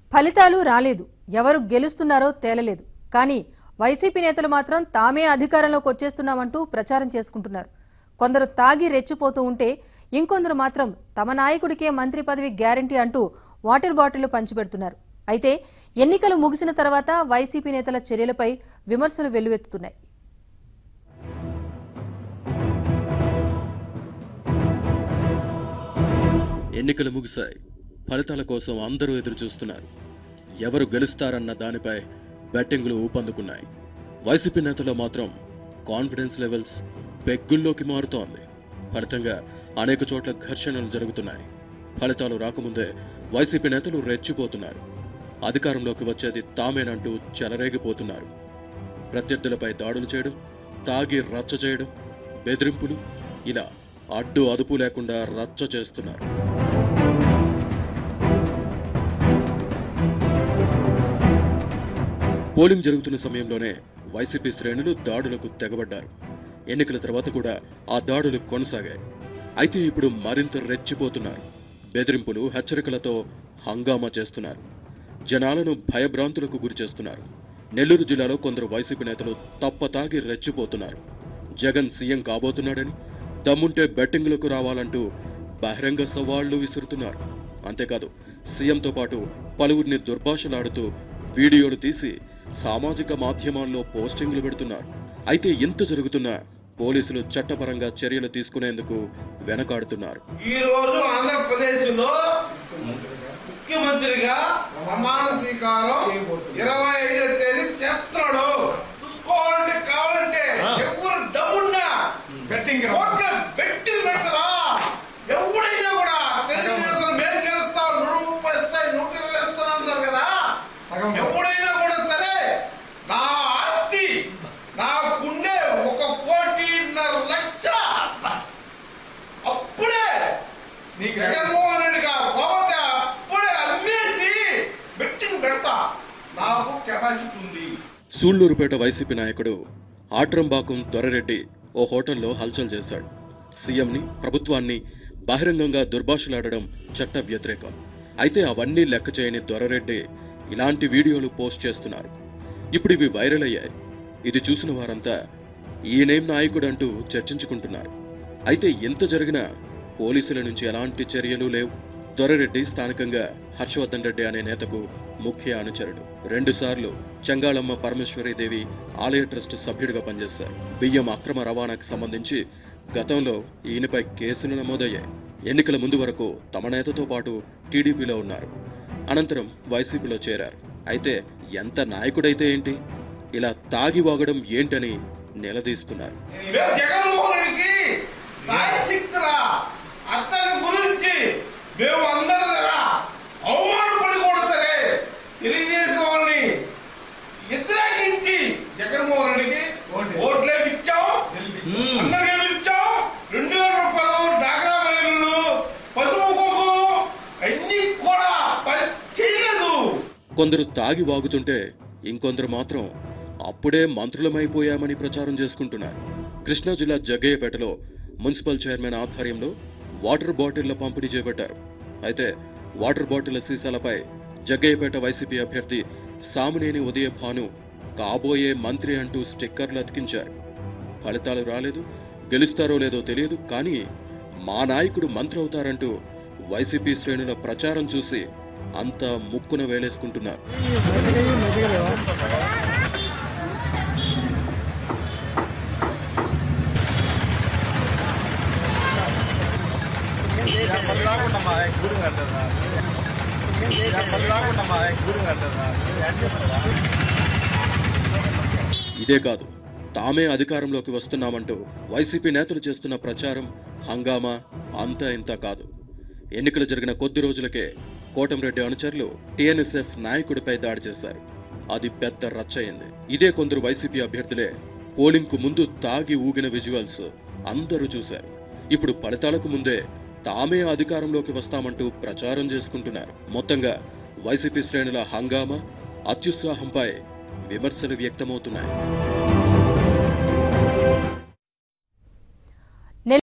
ఫలితాలు రాలేదు ఎవరు గెలుస్తున్నారో తేలలేదు కానీ వైసీపీ నేతలు మాత్రం తామే అధికారంలోకి వచ్చేస్తున్నామంటూ ప్రచారం చేసుకుంటున్నారు కొందరు తాగి రెచ్చిపోతూ ఉంటే ఇంకొందరు మాత్రం తమ నాయకుడికే మంత్రి పదవి గ్యారంటీ అంటూ వాటర్ బాటిళ్లు పంచిపెడుతున్నారు అయితే ఎన్నికలు ముగిసిన తర్వాత వైసీపీ నేతల చర్యలపై విమర్శలు వెల్లువెత్తుతున్నాయి ఎన్నికలు ముగిశాయి ఫలితాల కోసం అందరూ ఎదురు చూస్తున్నారు ఎవరు గెలుస్తారన్న దానిపై బెట్టింగులు ఊపందుకున్నాయి వైసీపీ నేతలో మాత్రం కాన్ఫిడెన్స్ లెవెల్స్ పెగ్గుల్లోకి మారుతోంది ఫలితంగా అనేక చోట్ల ఘర్షణలు జరుగుతున్నాయి ఫలితాలు రాకముందే వైసీపీ నేతలు రెచ్చిపోతున్నారు అధికారంలోకి వచ్చేది తామేనంటూ చెలరేగిపోతున్నారు ప్రత్యర్థులపై దాడులు చేయడం తాగి రచ్చ చేయడం బెదిరింపులు ఇలా అడ్డు అదుపు లేకుండా రచ్చ చేస్తున్నారు పోలింగ్ జరుగుతున్న సమయంలోనే వైసీపీ శ్రేణులు దాడులకు తెగబడ్డారు ఎన్నికల తర్వాత కూడా ఆ దాడులు కొనసాగాయి అయితే ఇప్పుడు మరింత రెచ్చిపోతున్నారు బెదిరింపులు హెచ్చరికలతో హంగామా చేస్తున్నారు జనాలను భయభ్రాంతులకు గురి చేస్తున్నారు నెల్లూరు జిల్లాలో కొందరు వైసీపీ నేతలు తప్పతాగి రెచ్చిపోతున్నారు జగన్ సీఎం కాబోతున్నాడని దమ్ముంటే బెట్టింగులకు రావాలంటూ బహిరంగ సవాళ్లు విసురుతున్నారు అంతేకాదు సీఎంతో పాటు పలువురిని దుర్భాషలాడుతూ వీడియోలు తీసి సామాజిక మాధ్యమాల్లో పోస్టింగ్లు పెడుతున్నారు అయితే ఇంత జరుగుతున్నా పోలీసులు చట్టపరంగా చర్యలు తీసుకునేందుకు వెనకాడుతున్నారు ఈ రోజు ఆంధ్రప్రదేశ్ లో ముఖ్యమంత్రిగా ప్రమాణ స్వీకారం ఇరవై ఐదో తేదీ చేస్తున్నాడు చూసుకోవాలంటే కావాలంటే ఎవరు డబ్బున్నా బెట్టింగ్ బెట్టింగ్ పెడతారా ఎవడైనా కూడా తెలుగుదేశం మేము గెలుస్తాం నూరు రూపాయలు ఇస్తాయి నూట ఇరవై ఇస్తాను అన్నారు కదా ఎవడైనా కూడా సరే నా ఆస్తి నాకుండే ఒక కోటిన్నర లక్ష అప్పుడే జగన్మోహన్ రెడ్డి గారు పోతే అప్పుడే అమ్మేసి బెట్టింగ్ పెడతా నాకు కెపాసిటీ ఉంది సూళ్లూరుపేట వైసీపీ నాయకుడు ఆట్రంబాకం దొరరెడ్డి ఓ హోటల్లో హల్చల్ చేశాడు సీఎంని ప్రభుత్వాన్ని బహిరంగంగా దుర్భాషలాడడం చట్ట వ్యతిరేకం అయితే అవన్నీ లెక్క చేయని దొరరెడ్డి ఇలాంటి వీడియోలు పోస్ట్ చేస్తున్నారు ఇప్పుడు ఇవి వైరల్ అయ్యాయి ఇది చూసిన వారంతా ఈయనేం నాయకుడంటూ చర్చించుకుంటున్నారు అయితే ఎంత జరిగినా పోలీసుల నుంచి ఎలాంటి చర్యలు లేవు దొరరెడ్డి స్థానికంగా హర్షవర్ధన్ రెడ్డి అనే నేతకు ముఖ్య అనుచరుడు రెండుసార్లు చెంగాళమ్మ పరమేశ్వరీదేవి ఆలయ ట్రస్ట్ సభ్యుడిగా పనిచేశారు బియ్యం అక్రమ రవాణాకు సంబంధించి గతంలో ఈయనపై కేసులు నమోదయ్యాయి ఎన్నికల ముందు వరకు తమ నేతతో పాటు టీడీపీలో ఉన్నారు అనంతరం వైసీపీలో చేరారు అయితే ఎంత నాయకుడైతే ఏంటి ఇలా తాగి వాగడం ఏంటని నిలదీస్తున్నారు మేము జగన్మోహన్ రెడ్డికి సాయశక్తుల అతని గురించి మేము అందరి దగ్గర అవమానపడి కూడా సరే తెలుగుదేశం వాళ్ళని వ్యతిరేకించి జగన్మోహన్ రెడ్డికి ఓట్లే ఇచ్చాం అందరికీ ఇచ్చాం రెండు వేల రూపాయలు డాక్రా మహిళలు పసుపు కుంకుమ అన్ని కూడా ప- చేయలేదు కొందరు తాగి వాగుతుంటే ఇంకొందరు మాత్రం అప్పుడే మంత్రులమైపోయామని ప్రచారం చేసుకుంటున్నారు కృష్ణా జిల్లా జగ్గయ్యపేటలో మున్సిపల్ చైర్మన్ ఆధ్వర్యంలో వాటర్ బాటిళ్ల పంపిణీ చేపట్టారు అయితే వాటర్ బాటిళ్ల సీసాలపై జగ్గయ్యపేట వైసీపీ అభ్యర్థి సామినేని ఉదయ భాను కాబోయే మంత్రి అంటూ స్టిక్కర్లు అతికించారు ఫలితాలు రాలేదు గెలుస్తారో లేదో తెలియదు కానీ మా నాయకుడు మంత్రి అవుతారంటూ వైసీపీ శ్రేణుల ప్రచారం చూసి అంతా ముక్కున వేలేసుకుంటున్నారు ఇదే కాదు తామే అధికారంలోకి వస్తున్నామంటూ వైసీపీ నేతలు చేస్తున్న ప్రచారం హంగామా అంతా ఇంత కాదు ఎన్నికలు జరిగిన కొద్ది రోజులకే కోటంరెడ్డి అనుచరులు టీఎన్ఎస్ఎఫ్ నాయకుడిపై దాడి చేశారు అది పెద్ద రచ్చయింది ఇదే కొందరు వైసీపీ అభ్యర్థులే పోలింగ్కు ముందు తాగి ఊగిన విజువల్స్ అందరూ చూశారు ఇప్పుడు ఫలితాలకు ముందే తామే అధికారంలోకి వస్తామంటూ ప్రచారం చేసుకుంటున్నారు మొత్తంగా వైసీపీ శ్రేణుల హంగామా అత్యుత్సాహంపై విమర్శలు వ్యక్తమవుతున్నాయి